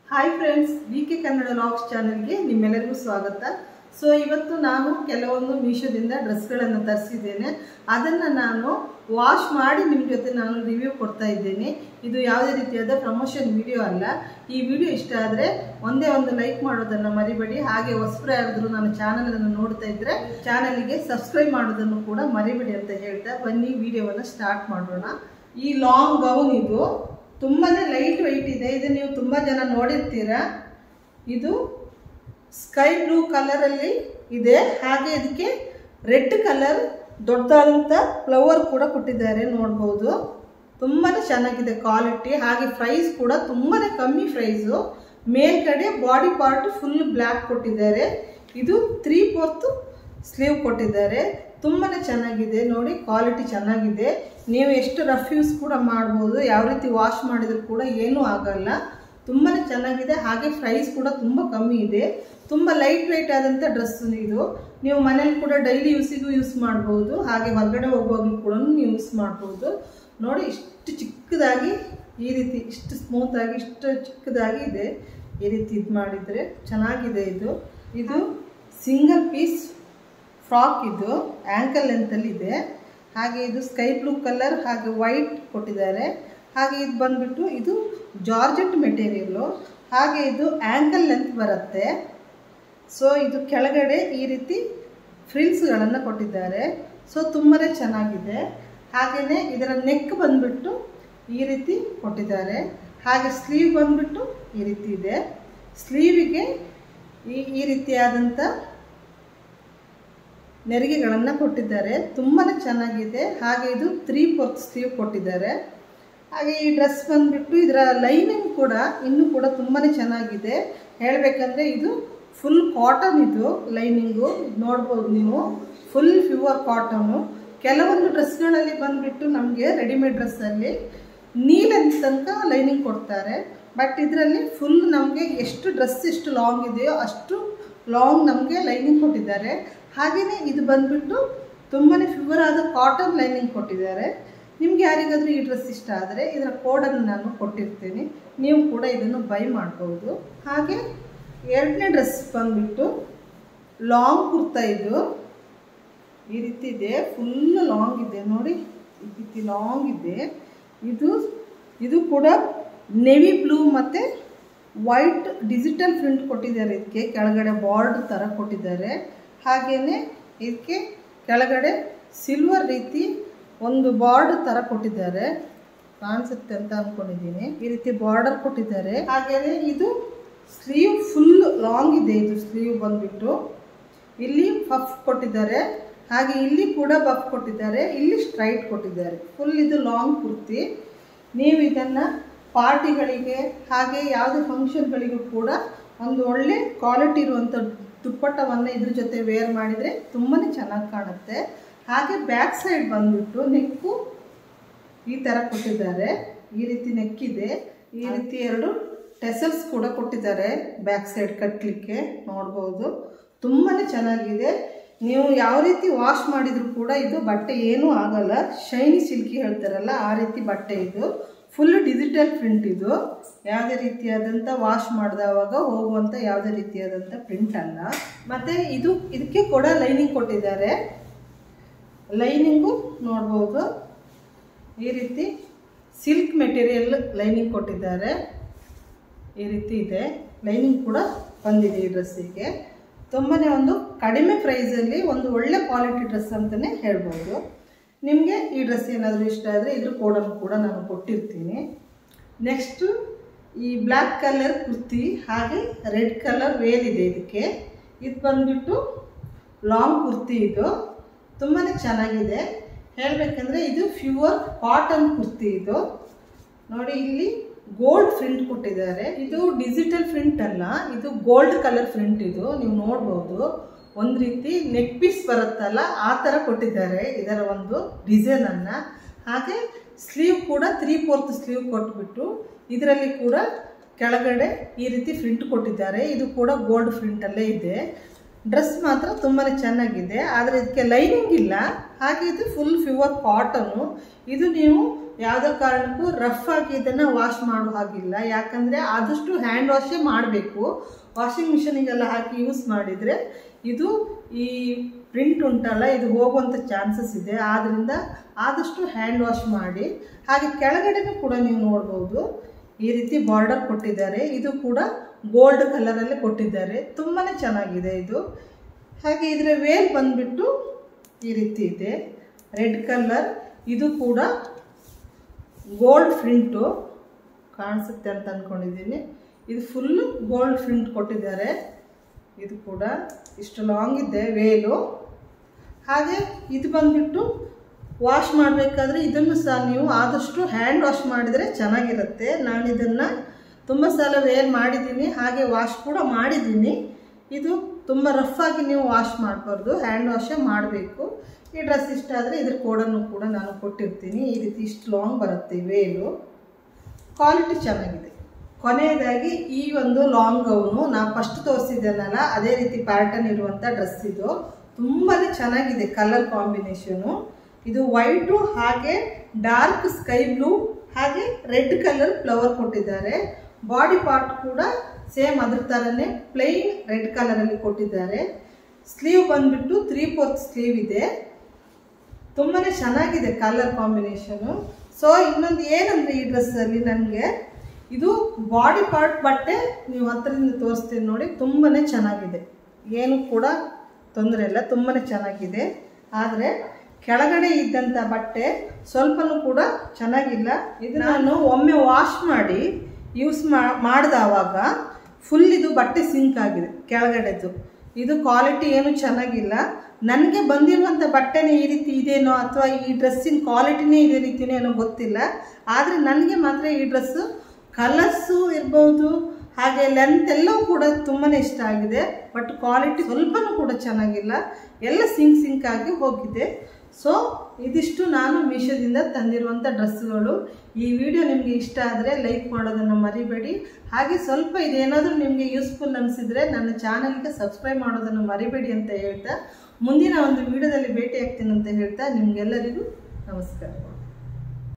hi friends V K Kannada logs ಚಾನೆಲ್ಗೆ ನಿಮ್ಮೆಲ್ಲರಿಗೂ ಸ್ವಾಗತ ಸೊ ಇವತ್ತು ನಾನು ಕೆಲವೊಂದು ಮೀಶೋದಿಂದ ಡ್ರೆಸ್ಗಳನ್ನು ತರಿಸಿದ್ದೇನೆ ಅದನ್ನು ನಾನು ವಾಶ್ ಮಾಡಿ ನಿಮ್ಮ ಜೊತೆ ನಾನು ರಿವ್ಯೂ ಕೊಡ್ತಾ ಇದ್ದೇನೆ ಇದು ಯಾವುದೇ ರೀತಿಯಾದ ಪ್ರಮೋಷನ್ ವಿಡಿಯೋ ಅಲ್ಲ ಈ ವಿಡಿಯೋ ಇಷ್ಟ ಆದರೆ ಒಂದೇ ಒಂದು ಲೈಕ್ ಮಾಡೋದನ್ನು ಮರಿಬೇಡಿ ಹಾಗೆ ಹೊಸಬ್ರು ಯಾರಾದರೂ ನನ್ನ ಚಾನಲನ್ನು ನೋಡ್ತಾ ಇದ್ದರೆ ಚಾನಲ್ಗೆ ಸಬ್ಸ್ಕ್ರೈಬ್ ಮಾಡೋದನ್ನು ಕೂಡ ಮರಿಬೇಡಿ ಅಂತ ಹೇಳ್ತಾ ಬನ್ನಿ ವಿಡಿಯೋವನ್ನು ಸ್ಟಾರ್ಟ್ ಮಾಡೋಣ ಈ ಲಾಂಗ್ ಗೌನ್ ಇದು ತುಂಬಾನೇ ಲೈಟ್ ವೆಯ್ಟ್ ಇದೆ ಇದು ನೀವು ತುಂಬಾ ಜನ ನೋಡಿರ್ತೀರಾ ಇದು ಸ್ಕೈ ಬ್ಲೂ ಕಲರ್ ಅಲ್ಲಿ ಇದೆ ಹಾಗೆ ಇದಕ್ಕೆ ರೆಡ್ ಕಲರ್ ದೊಡ್ಡದಾದಂಥ ಫ್ಲವರ್ ಕೂಡ ಕೊಟ್ಟಿದ್ದಾರೆ ನೋಡ್ಬೋದು ತುಂಬಾನೇ ಚೆನ್ನಾಗಿದೆ ಕ್ವಾಲಿಟಿ ಹಾಗೆ ಪ್ರೈಸ್ ಕೂಡ ತುಂಬಾನೇ ಕಮ್ಮಿ ಪ್ರೈಸು ಮೇಲ್ಗಡೆ ಬಾಡಿ ಪಾರ್ಟ್ ಫುಲ್ ಬ್ಲ್ಯಾಕ್ ಕೊಟ್ಟಿದ್ದಾರೆ ಇದು ತ್ರೀ ಫೋರ್ತ್ ಸ್ಲೀವ್ ಕೊಟ್ಟಿದ್ದಾರೆ ತುಂಬಾನೇ ಚೆನ್ನಾಗಿದೆ ನೋಡಿ ಕ್ವಾಲಿಟಿ ಚೆನ್ನಾಗಿದೆ ನೀವು ಎಷ್ಟು ರಫ್ ಯೂಸ್ ಕೂಡ ಮಾಡ್ಬೋದು ಯಾವ ರೀತಿ ವಾಶ್ ಮಾಡಿದ್ರು ಕೂಡ ಏನೂ ಆಗಲ್ಲ ತುಂಬಾನೇ ಚೆನ್ನಾಗಿದೆ ಹಾಗೆ ಪ್ರೈಸ್ ಕೂಡ ತುಂಬ ಕಮ್ಮಿ ಇದೆ ತುಂಬ ಲೈಟ್ ವೆಯ್ಟ್ ಆದಂಥ ಡ್ರೆಸ್ ಇದು ನೀವು ಮನೇಲಿ ಕೂಡ ಡೈಲಿ ಯೂಸಿಗೂ ಯೂಸ್ ಮಾಡ್ಬೋದು ಹಾಗೆ ಹೊರಗಡೆ ಹೋಗುವಾಗಲೂ ಕೂಡ ನೀವು ಯೂಸ್ ಮಾಡ್ಬೋದು ನೋಡಿ ಇಷ್ಟು ಚಿಕ್ಕದಾಗಿ ಈ ರೀತಿ ಇಷ್ಟು ಸ್ಮೂತಾಗಿ ಇಷ್ಟು ಚಿಕ್ಕದಾಗಿ ಇದೆ ಈ ರೀತಿ ಇದು ಮಾಡಿದರೆ ಚೆನ್ನಾಗಿದೆ ಇದು ಇದು ಸಿಂಗಲ್ ಪೀಸ್ ಫ್ರಾಕ್ ಇದು ಆ್ಯಂಕಲ್ ಲೆಂತಲ್ಲಿ ಇದೆ ಹಾಗೆ ಇದು ಸ್ಕೈ ಬ್ಲೂ ಕಲರ್ ಹಾಗೆ ವೈಟ್ ಕೊಟ್ಟಿದ್ದಾರೆ ಹಾಗೆ ಇದು ಬಂದ್ಬಿಟ್ಟು ಇದು ಜಾರ್ಜೆಟ್ ಮೆಟೀರಿಯಲ್ಲು ಹಾಗೆ ಇದು ಆ್ಯಂಕಲ್ ಲೆಂತ್ ಬರುತ್ತೆ ಸೊ ಇದು ಕೆಳಗಡೆ ಈ ರೀತಿ ಫ್ರಿಲ್ಸ್ಗಳನ್ನು ಕೊಟ್ಟಿದ್ದಾರೆ ಸೊ ತುಂಬಾ ಚೆನ್ನಾಗಿದೆ ಹಾಗೆಯೇ ಇದರ ನೆಕ್ ಬಂದ್ಬಿಟ್ಟು ಈ ರೀತಿ ಕೊಟ್ಟಿದ್ದಾರೆ ಹಾಗೆ ಸ್ಲೀವ್ ಬಂದ್ಬಿಟ್ಟು ಈ ರೀತಿ ಇದೆ ಸ್ಲೀವಿಗೆ ಈ ಈ ರೀತಿಯಾದಂಥ ನೆರಿಗೆಗಳನ್ನು ಕೊಟ್ಟಿದ್ದಾರೆ ತುಂಬಾ ಚೆನ್ನಾಗಿದೆ ಹಾಗೆ ಇದು ತ್ರೀ ಫೋರ್ತ್ ಸ್ಲೀವ್ ಕೊಟ್ಟಿದ್ದಾರೆ ಹಾಗೆ ಈ ಡ್ರೆಸ್ ಬಂದುಬಿಟ್ಟು ಇದರ ಲೈನಿಂಗ್ ಕೂಡ ಇನ್ನೂ ಕೂಡ ತುಂಬಾ ಚೆನ್ನಾಗಿದೆ ಹೇಳಬೇಕಂದ್ರೆ ಇದು ಫುಲ್ ಕಾಟನ್ ಇದು ಲೈನಿಂಗು ನೋಡ್ಬೋದು ನೀವು ಫುಲ್ ಪ್ಯೂರ್ ಕಾಟನು ಕೆಲವೊಂದು ಡ್ರೆಸ್ಗಳಲ್ಲಿ ಬಂದುಬಿಟ್ಟು ನಮಗೆ ರೆಡಿಮೇಡ್ ಡ್ರೆಸ್ಸಲ್ಲಿ ನೀಲಂತ ತನಕ ಲೈನಿಂಗ್ ಕೊಡ್ತಾರೆ ಬಟ್ ಇದರಲ್ಲಿ ಫುಲ್ ನಮಗೆ ಎಷ್ಟು ಡ್ರೆಸ್ ಎಷ್ಟು ಲಾಂಗ್ ಇದೆಯೋ ಅಷ್ಟು ಲಾಂಗ್ ನಮಗೆ ಲೈನಿಂಗ್ ಕೊಟ್ಟಿದ್ದಾರೆ ಹಾಗೆಯೇ ಇದು ಬಂದುಬಿಟ್ಟು ತುಂಬಾ ಪ್ಯೂರ್ ಆದ ಕಾಟನ್ ಲೈನಿಂಗ್ ಕೊಟ್ಟಿದ್ದಾರೆ ನಿಮ್ಗೆ ಯಾರಿಗಾದರೂ ಈ ಡ್ರೆಸ್ ಇಷ್ಟ ಆದರೆ ಇದರ ಕೋಡನ್ನು ನಾನು ಕೊಟ್ಟಿರ್ತೀನಿ ನೀವು ಕೂಡ ಇದನ್ನು ಬೈ ಮಾಡ್ಬೋದು ಹಾಗೆ ಎರಡನೇ ಡ್ರೆಸ್ ಬಂದುಬಿಟ್ಟು ಲಾಂಗ್ ಕುರ್ತಾ ಇದು ಈ ರೀತಿ ಇದೆ ಫುಲ್ ಲಾಂಗ್ ಇದೆ ನೋಡಿ ಈ ರೀತಿ ಲಾಂಗ್ ಇದೆ ಇದು ಇದು ಕೂಡ ನೆವಿ ಬ್ಲೂ ಮತ್ತು ವೈಟ್ ಡಿಜಿಟಲ್ ಪ್ರಿಂಟ್ ಕೊಟ್ಟಿದ್ದಾರೆ ಇದಕ್ಕೆ ಕೆಳಗಡೆ ಬಾರ್ಡ್ ಥರ ಕೊಟ್ಟಿದ್ದಾರೆ ಹಾಗೆಯೇ ಇದಕ್ಕೆ ಕೆಳಗಡೆ ಸಿಲ್ವರ್ ರೀತಿ ಒಂದು ಬಾರ್ಡ್ ಥರ ಕೊಟ್ಟಿದ್ದಾರೆ ಕಾಣಿಸುತ್ತೆ ಅಂತ ಅಂದ್ಕೊಂಡಿದ್ದೀನಿ ಈ ರೀತಿ ಬಾರ್ಡರ್ ಕೊಟ್ಟಿದ್ದಾರೆ ಹಾಗೆಯೇ ಇದು ಸ್ಲೀವ್ ಫುಲ್ ಲಾಂಗ್ ಇದೆ ಇದು ಸ್ಲೀವ್ ಬಂದ್ಬಿಟ್ಟು ಇಲ್ಲಿ ಪಫ್ ಕೊಟ್ಟಿದ್ದಾರೆ ಹಾಗೆ ಇಲ್ಲಿ ಕೂಡ ಬಫ್ ಕೊಟ್ಟಿದ್ದಾರೆ ಇಲ್ಲಿ ಸ್ಟ್ರೈಟ್ ಕೊಟ್ಟಿದ್ದಾರೆ ಫುಲ್ ಇದು ಲಾಂಗ್ ಕುರ್ತಿ ನೀವು ಇದನ್ನು ಪಾರ್ಟಿಗಳಿಗೆ ಹಾಗೆ ಯಾವುದೇ ಫಂಕ್ಷನ್ಗಳಿಗೂ ಕೂಡ ಒಂದು ಒಳ್ಳೆ ಕ್ವಾಲಿಟಿ ಇರುವಂಥ ದುಪ್ಪಟ್ಟವನ್ನು ಇದ್ರ ಜೊತೆ ವೇರ್ ಮಾಡಿದರೆ ತುಂಬಾ ಚೆನ್ನಾಗಿ ಕಾಣುತ್ತೆ ಹಾಗೆ ಬ್ಯಾಕ್ ಸೈಡ್ ಬಂದ್ಬಿಟ್ಟು ನೆಕ್ಕು ಈ ಥರ ಕೊಟ್ಟಿದ್ದಾರೆ ಈ ರೀತಿ ನೆಕ್ಕಿದೆ ಈ ರೀತಿ ಎರಡು ಟೆಸಲ್ಸ್ ಕೂಡ ಕೊಟ್ಟಿದ್ದಾರೆ ಬ್ಯಾಕ್ ಸೈಡ್ ಕಟ್ಟಲಿಕ್ಕೆ ನೋಡ್ಬೋದು ತುಂಬಾ ಚೆನ್ನಾಗಿದೆ ನೀವು ಯಾವ ರೀತಿ ವಾಶ್ ಮಾಡಿದರೂ ಕೂಡ ಇದು ಬಟ್ಟೆ ಏನೂ ಆಗಲ್ಲ ಶೈನಿ ಸಿಲ್ಕಿ ಹೇಳ್ತಾರಲ್ಲ ಆ ರೀತಿ ಬಟ್ಟೆ ಇದು ಫುಲ್ ಡಿಜಿಟಲ್ ಪ್ರಿಂಟ್ ಇದು ಯಾವುದೇ ರೀತಿಯಾದಂಥ ವಾಶ್ ಮಾಡಿದವಾಗ ಹೋಗುವಂಥ ಯಾವುದೇ ರೀತಿಯಾದಂಥ ಪ್ರಿಂಟ್ ಅಲ್ಲ ಮತ್ತು ಇದು ಇದಕ್ಕೆ ಕೂಡ ಲೈನಿಂಗ್ ಕೊಟ್ಟಿದ್ದಾರೆ ಲೈನಿಂಗು ನೋಡ್ಬೋದು ಈ ರೀತಿ ಸಿಲ್ಕ್ ಮೆಟೀರಿಯಲ್ ಲೈನಿಂಗ್ ಕೊಟ್ಟಿದ್ದಾರೆ ಈ ರೀತಿ ಇದೆ ಲೈನಿಂಗ್ ಕೂಡ ಬಂದಿದೆ ಈ ಡ್ರೆಸ್ಸಿಗೆ ತುಂಬಾ ಒಂದು ಕಡಿಮೆ ಪ್ರೈಸಲ್ಲಿ ಒಂದು ಒಳ್ಳೆ ಕ್ವಾಲಿಟಿ ಡ್ರೆಸ್ ಅಂತಲೇ ಹೇಳ್ಬೋದು ನಿಮಗೆ ಈ ಡ್ರೆಸ್ ಏನಾದರೂ ಇಷ್ಟ ಆದರೆ ಇದ್ರ ಕೋಡನ್ನು ಕೂಡ ನಾನು ಕೊಟ್ಟಿರ್ತೀನಿ ನೆಕ್ಸ್ಟು ಈ ಬ್ಲ್ಯಾಕ್ ಕಲರ್ ಕುರ್ತಿ ಹಾಗೆ ರೆಡ್ ಕಲರ್ ವೇರ್ ಇದೆ ಇದಕ್ಕೆ ಇದು ಬಂದುಬಿಟ್ಟು ಲಾಂಗ್ ಕುರ್ತಿ ಇದು ತುಂಬಾ ಚೆನ್ನಾಗಿದೆ ಹೇಳಬೇಕಂದ್ರೆ ಇದು ಪ್ಯೂರ್ ಕಾಟನ್ ಕುರ್ತಿ ಇದು ನೋಡಿ ಇಲ್ಲಿ ಗೋಲ್ಡ್ ಪ್ರಿಂಟ್ ಕೊಟ್ಟಿದ್ದಾರೆ ಇದು ಡಿಜಿಟಲ್ ಪ್ರಿಂಟ್ ಅಲ್ಲ ಇದು ಗೋಲ್ಡ್ ಕಲರ್ ಪ್ರಿಂಟ್ ಇದು ನೀವು ನೋಡ್ಬೋದು ಒಂದು ರೀತಿ ನೆಕ್ ಪೀಸ್ ಬರುತ್ತಲ್ಲ ಆ ಥರ ಕೊಟ್ಟಿದ್ದಾರೆ ಇದರ ಒಂದು ಡಿಸೈನನ್ನು ಹಾಗೆ ಸ್ಲೀವ್ ಕೂಡ ತ್ರೀ ಫೋರ್ತ್ ಸ್ಲೀವ್ ಕೊಟ್ಬಿಟ್ಟು ಇದರಲ್ಲಿ ಕೂಡ ಕೆಳಗಡೆ ಈ ರೀತಿ ಪ್ರಿಂಟ್ ಕೊಟ್ಟಿದ್ದಾರೆ ಇದು ಕೂಡ ಗೋಲ್ಡ್ ಪ್ರಿಂಟಲ್ಲೇ ಇದೆ ಡ್ರೆಸ್ ಮಾತ್ರ ತುಂಬಾ ಚೆನ್ನಾಗಿದೆ ಆದರೆ ಇದಕ್ಕೆ ಲೈನಿಂಗ್ ಇಲ್ಲ ಹಾಗೆ ಇದು ಫುಲ್ ಪ್ಯೂರ್ ಕಾಟನು ಇದು ನೀವು ಯಾವುದೇ ಕಾರಣಕ್ಕೂ ರಫ್ ಆಗಿ ಇದನ್ನು ವಾಶ್ ಮಾಡೋ ಹಾಗಿಲ್ಲ ಯಾಕಂದರೆ ಆದಷ್ಟು ಹ್ಯಾಂಡ್ ವಾಶೇ ಮಾಡಬೇಕು ವಾಷಿಂಗ್ ಮಿಷಿನಿಗೆಲ್ಲ ಹಾಕಿ ಯೂಸ್ ಮಾಡಿದರೆ ಇದು ಈ ಪ್ರಿಂಟ್ ಉಂಟಲ್ಲ ಇದು ಹೋಗುವಂಥ ಚಾನ್ಸಸ್ ಇದೆ ಆದ್ದರಿಂದ ಆದಷ್ಟು ಹ್ಯಾಂಡ್ ವಾಶ್ ಮಾಡಿ ಹಾಗೆ ಕೆಳಗಡೆನೂ ಕೂಡ ನೀವು ನೋಡ್ಬೋದು ಈ ರೀತಿ ಬಾರ್ಡರ್ ಕೊಟ್ಟಿದ್ದಾರೆ ಇದು ಕೂಡ ಗೋಲ್ಡ್ ಕಲರಲ್ಲಿ ಕೊಟ್ಟಿದ್ದಾರೆ ತುಂಬಾ ಚೆನ್ನಾಗಿದೆ ಇದು ಹಾಗೆ ಇದರ ವೇಲ್ ಬಂದ್ಬಿಟ್ಟು ಈ ರೀತಿ ಇದೆ ರೆಡ್ ಕಲರ್ ಇದು ಕೂಡ ಗೋಲ್ಡ್ ಪ್ರಿಂಟು ಕಾಣಿಸುತ್ತೆ ಅಂತ ಅಂದ್ಕೊಂಡಿದ್ದೀನಿ ಇದು ಫುಲ್ಲು ಗೋಲ್ಡ್ ಪ್ರಿಂಟ್ ಕೊಟ್ಟಿದ್ದಾರೆ ಇದು ಕೂಡ ಇಷ್ಟು ಲಾಂಗ್ ಇದೆ ವೇಲು ಹಾಗೆ ಇದು ಬಂದ್ಬಿಟ್ಟು ವಾಶ್ ಮಾಡಬೇಕಾದ್ರೆ ಇದನ್ನು ಸಹ ನೀವು ಆದಷ್ಟು ಹ್ಯಾಂಡ್ ವಾಶ್ ಮಾಡಿದರೆ ಚೆನ್ನಾಗಿರುತ್ತೆ ನಾನು ಇದನ್ನು ತುಂಬ ಸಲ ವೇರ್ ಮಾಡಿದ್ದೀನಿ ಹಾಗೆ ವಾಶ್ ಕೂಡ ಮಾಡಿದ್ದೀನಿ ಇದು ತುಂಬ ರಫ್ ಆಗಿ ನೀವು ವಾಶ್ ಮಾಡಬಾರ್ದು ಹ್ಯಾಂಡ್ ವಾಶೇ ಮಾಡಬೇಕು ಈ ಡ್ರೆಸ್ ಇಷ್ಟ ಆದರೆ ಇದ್ರ ಕೋಡನ್ನು ಕೂಡ ನಾನು ಕೊಟ್ಟಿರ್ತೀನಿ ಈ ರೀತಿ ಇಷ್ಟು ಲಾಂಗ್ ಬರುತ್ತೆ ವೇಲು ಕ್ವಾಲಿಟಿ ಚೆನ್ನಾಗಿದೆ ಕೊನೆಯದಾಗಿ ಈ ಒಂದು ಲಾಂಗ್ ಗೌನು ನಾನು ಫಸ್ಟ್ ತೋರಿಸಿದ್ದೇನಲ್ಲ ಅದೇ ರೀತಿ ಪ್ಯಾಟರ್ನ್ ಇರುವಂಥ ಡ್ರೆಸ್ ಇದು ತುಂಬಾ ಚೆನ್ನಾಗಿದೆ ಕಲರ್ ಕಾಂಬಿನೇಷನು ಇದು ವೈಟು ಹಾಗೆ ಡಾರ್ಕ್ ಸ್ಕೈ ಬ್ಲೂ ಹಾಗೆ ರೆಡ್ ಕಲರ್ ಫ್ಲವರ್ ಕೊಟ್ಟಿದ್ದಾರೆ ಬಾಡಿ ಪಾರ್ಟ್ ಕೂಡ ಸೇಮ್ ಅದ್ರ ಥರನೇ ಪ್ಲೈನ್ ರೆಡ್ ಕಲರಲ್ಲಿ ಕೊಟ್ಟಿದ್ದಾರೆ ಸ್ಲೀವ್ ಬಂದ್ಬಿಟ್ಟು ತ್ರೀ ಫೋರ್ತ್ ಸ್ಲೀವ್ ಇದೆ ತುಂಬಾ ಚೆನ್ನಾಗಿದೆ ಕಲರ್ ಕಾಂಬಿನೇಷನು ಸೊ ಇನ್ನೊಂದು ಏನಂದರೆ ಈ ಡ್ರೆಸ್ಸಲ್ಲಿ ನನಗೆ ಇದು ಬಾಡಿ ಪಾರ್ಟ್ ಬಟ್ಟೆ ನೀವು ಹತ್ತಿರದಿಂದ ತೋರಿಸ್ತೀನಿ ನೋಡಿ ತುಂಬಾ ಚೆನ್ನಾಗಿದೆ ಏನು ಕೂಡ ತೊಂದರೆ ಇಲ್ಲ ತುಂಬಾ ಚೆನ್ನಾಗಿದೆ ಆದರೆ ಕೆಳಗಡೆ ಇದ್ದಂಥ ಬಟ್ಟೆ ಸ್ವಲ್ಪನೂ ಕೂಡ ಚೆನ್ನಾಗಿಲ್ಲ ಇದು ನಾನು ಒಮ್ಮೆ ವಾಶ್ ಮಾಡಿ ಯೂಸ್ ಮಾಡಿದವಾಗ ಫುಲ್ ಇದು ಬಟ್ಟೆ ಸಿಂಕ್ ಆಗಿದೆ ಕೆಳಗಡೆದು ಇದು ಕ್ವಾಲಿಟಿ ಏನು ಚೆನ್ನಾಗಿಲ್ಲ ನನಗೆ ಬಂದಿರುವಂಥ ಬಟ್ಟೆನೇ ಈ ರೀತಿ ಇದೇನೋ ಅಥವಾ ಈ ಡ್ರೆಸ್ಸಿನ ಕ್ವಾಲಿಟಿನೇ ಇದೇ ರೀತಿನೋ ಏನೋ ಗೊತ್ತಿಲ್ಲ ಆದರೆ ನನಗೆ ಮಾತ್ರ ಈ ಡ್ರೆಸ್ಸು ಕಲರ್ಸು ಇರ್ಬೋದು ಹಾಗೆ ಲೆಂತ್ ಎಲ್ಲವೂ ಕೂಡ ತುಂಬಾ ಇಷ್ಟ ಆಗಿದೆ ಬಟ್ ಕ್ವಾಲಿಟಿ ಸ್ವಲ್ಪನೂ ಕೂಡ ಚೆನ್ನಾಗಿಲ್ಲ ಎಲ್ಲ ಸಿಂಕ್ ಸಿಂಕ್ ಆಗಿ ಹೋಗಿದೆ ಸೊ ಇದಿಷ್ಟು ನಾನು ಮೀಶೋದಿಂದ ತಂದಿರುವಂಥ ಡ್ರೆಸ್ಸುಗಳು ಈ ವಿಡಿಯೋ ನಿಮಗೆ ಇಷ್ಟ ಆದರೆ ಲೈಕ್ ಮಾಡೋದನ್ನು ಮರಿಬೇಡಿ ಹಾಗೆ ಸ್ವಲ್ಪ ಇದೇನಾದರೂ ನಿಮಗೆ ಯೂಸ್ಫುಲ್ ಅನಿಸಿದರೆ ನನ್ನ ಚಾನಲ್ಗೆ ಸಬ್ಸ್ಕ್ರೈಬ್ ಮಾಡೋದನ್ನು ಮರಿಬೇಡಿ ಅಂತ ಹೇಳ್ತಾ ಮುಂದಿನ ಒಂದು ವಿಡಿಯೋದಲ್ಲಿ ಭೇಟಿ ಆಗ್ತೀನಿ ಅಂತ ಹೇಳ್ತಾ ನಿಮಗೆಲ್ಲರಿಗೂ ನಮಸ್ಕಾರ